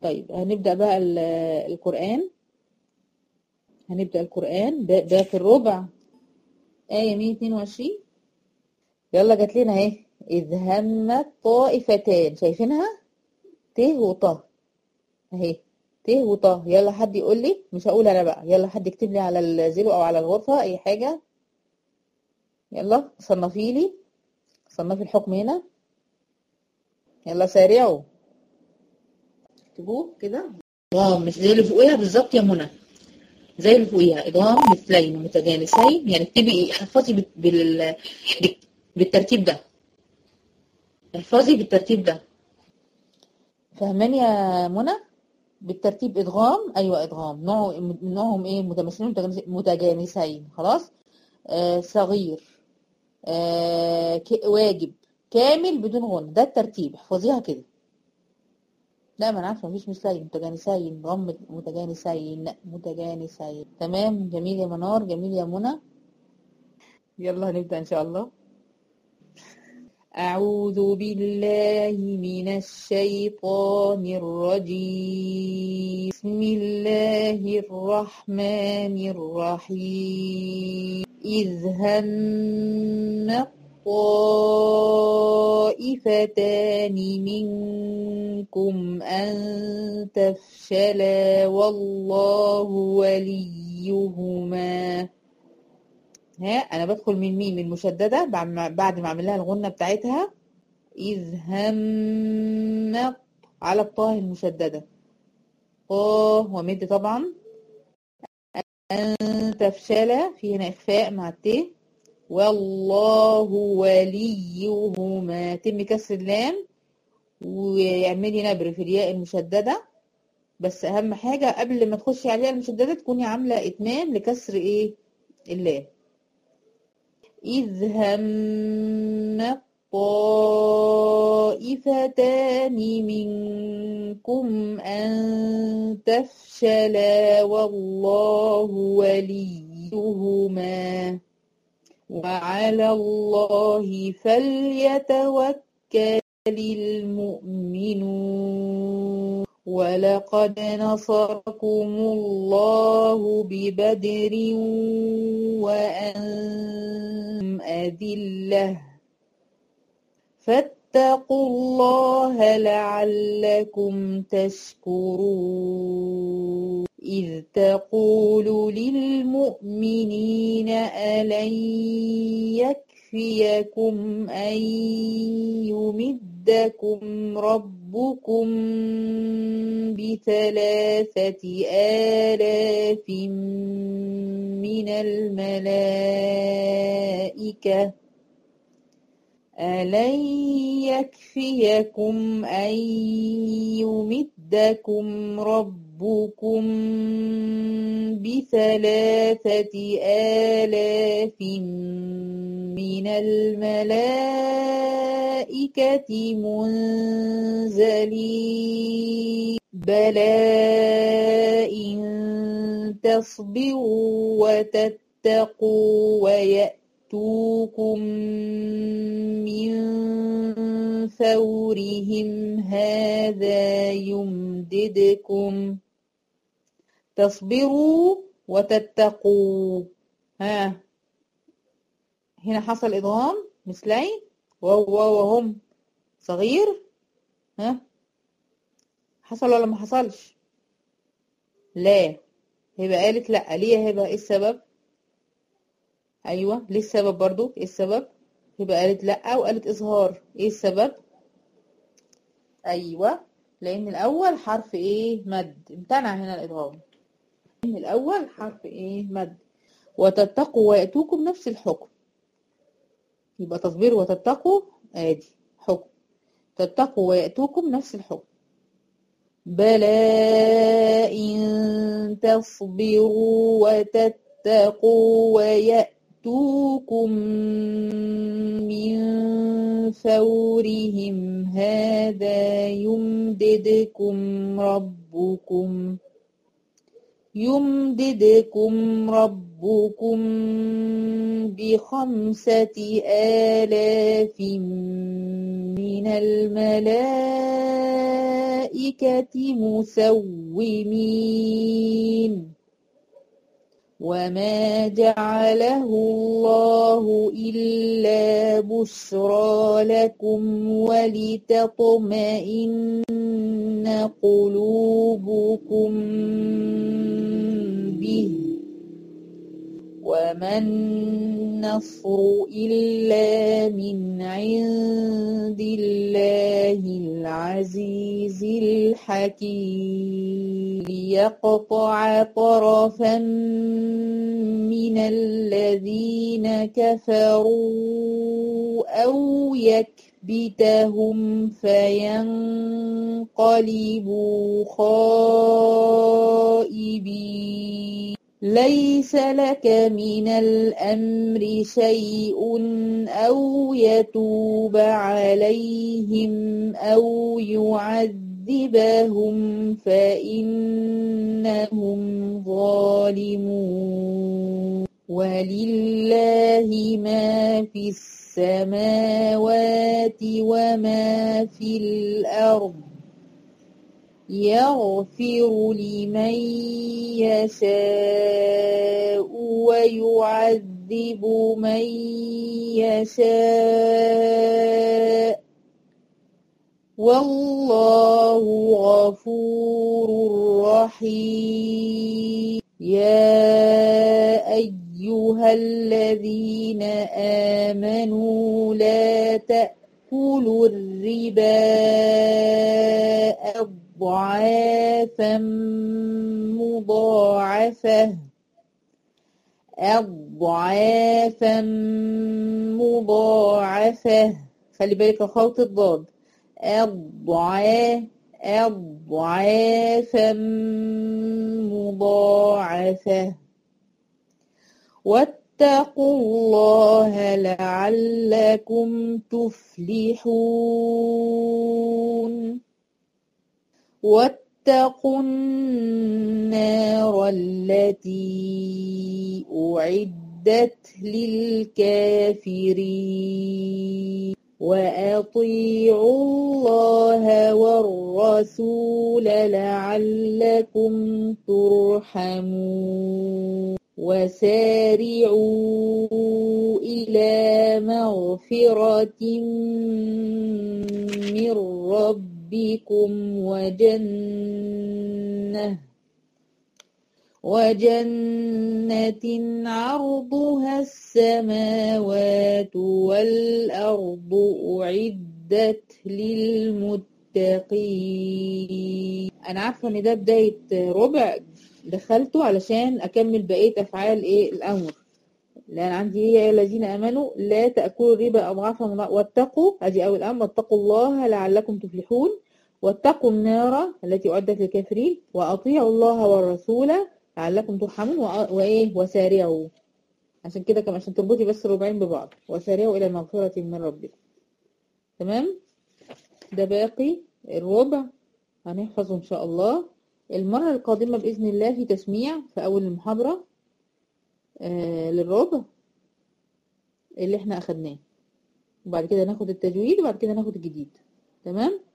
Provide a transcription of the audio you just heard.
طيب هنبدأ بقى ال- القرآن هنبدأ القرآن ده, ده في الربع آية 122 يلا جات لنا اهي إذ همت طائفتان شايفينها ت وط اهي ت وط يلا حد يقول لي مش هقول انا بقى يلا حد يكتب لي على الزيرو او على الغرفة اي حاجة يلا صنفي لي صنفي الحكم هنا يلا سارعوا اكتبوه كده اه مش زي اللي فوقيها بالظبط يا منى زي اللي فوقيها ادغام مثلين متجانسين يعني اكتبي ايه احفظي بال... بال... بالترتيب ده احفظي بالترتيب ده فاهماني يا منى بالترتيب ادغام ايوه ادغام نوع نوعهم ايه متماثلين متجانس- متجانسين خلاص آه صغير آه ك... واجب كامل بدون غنى ده الترتيب احفظيها كده لا ما انا عارفه مفيش مثلين متجانسين ضم متجانسين متجانسين تمام جميل يا منار جميل يا منى يلا هنبدأ ان شاء الله أعوذ بالله من الشيطان الرجيم بسم الله الرحمن الرحيم إذ هم طائفتان منكم أن تفشلا والله وليهما ها أنا بدخل من مين من مشددة بعد ما بعد ما أعمل لها الغنة بتاعتها إذ هم على الطاء المشددة طاء ومد طبعا أن تفشلا في هنا إخفاء مع الت والله وليهما تم كسر اللام ويعملي نبر في الياء المشددة بس أهم حاجة قبل ما تخشي عليها المشددة تكوني عاملة إتمام لكسر إيه اللام إذ هم طائفتان منكم أن تفشلا والله وليهما وعلى الله فليتوكل المؤمنون ولقد نصركم الله ببدر وأنتم أذلة فاتقوا الله لعلكم تشكرون إذ تقول للمؤمنين ألن يكفيكم أن يمدكم ربكم بثلاثة آلاف من الملائكة ألن يكفيكم أن يمدكم ربكم بثلاثة آلاف من الملائكة منزلين بلى إن تصبروا وتتقوا ويأتوكم من فورهم هذا يمددكم تصبروا وتتقوا ها هنا حصل إضغام مثلين وهو وهم صغير ها حصل ولا ما حصلش لا هيبقى قالت لا ليه هيبقى ايه السبب ايوه ليه السبب برضو ايه السبب يبقى قالت لا وقالت اظهار ايه السبب ايوه لان الاول حرف ايه مد امتنع هنا الادغام لان الاول حرف ايه مد وتتقوا وياتوكم نفس الحكم يبقى تصبروا وتتقوا ادي حكم تتقوا وياتوكم نفس الحكم بلى إن تصبروا وتتقوا ويأتوكم من فورهم هذا يمددكم ربكم يمددكم ربكم بخمسة آلاف من الملائكة مسومين وما جعله الله إلا بشرى لكم ولتطمئن قلوبكم به وما النصر إلا من عند الله العزيز الحكيم ليقطع طرفا من الذين كفروا أو يكبتهم فينقلبوا خائبين ليس لك من الأمر شيء أو يتوب عليهم أو يعذبهم فإنهم ظالمون ولله ما في السماوات وما في الأرض يغفر لمن يشاء ويعذب من يشاء والله غفور رحيم يا أيها الذين آمنوا لا تأكلوا الربا أضعافا مضاعفة أضعافا مضاعفة خلي بالك خلط الضاد أضعاف أضعافا مضاعفة واتقوا الله لعلكم تفلحون واتقوا النار التي أعدت للكافرين وأطيعوا الله والرسول لعلكم ترحمون وسارعوا إلى مغفرة من ربكم وجنة وجنة عرضها السماوات والأرض أعدت للمتقين أنا عارفة إن ده بداية ربع دخلته علشان أكمل بقية أفعال إيه الأمر لأن عندي يا الذين آمنوا لا تأكلوا الربا أضعافا واتقوا هذه أول أمر واتقوا الله لعلكم تفلحون واتقوا النار التي أعدت للكافرين وأطيعوا الله والرسول لعلكم ترحمون وإيه وسارعوا عشان كده كمان عشان تربطي بس الربعين ببعض وسارعوا إلى مغفرة من ربكم تمام ده باقي الربع هنحفظه إن شاء الله المرة القادمة بإذن الله في تسميع في أول المحاضرة آه للربع اللي احنا أخدناه وبعد كده ناخد التجويد وبعد كده ناخد الجديد تمام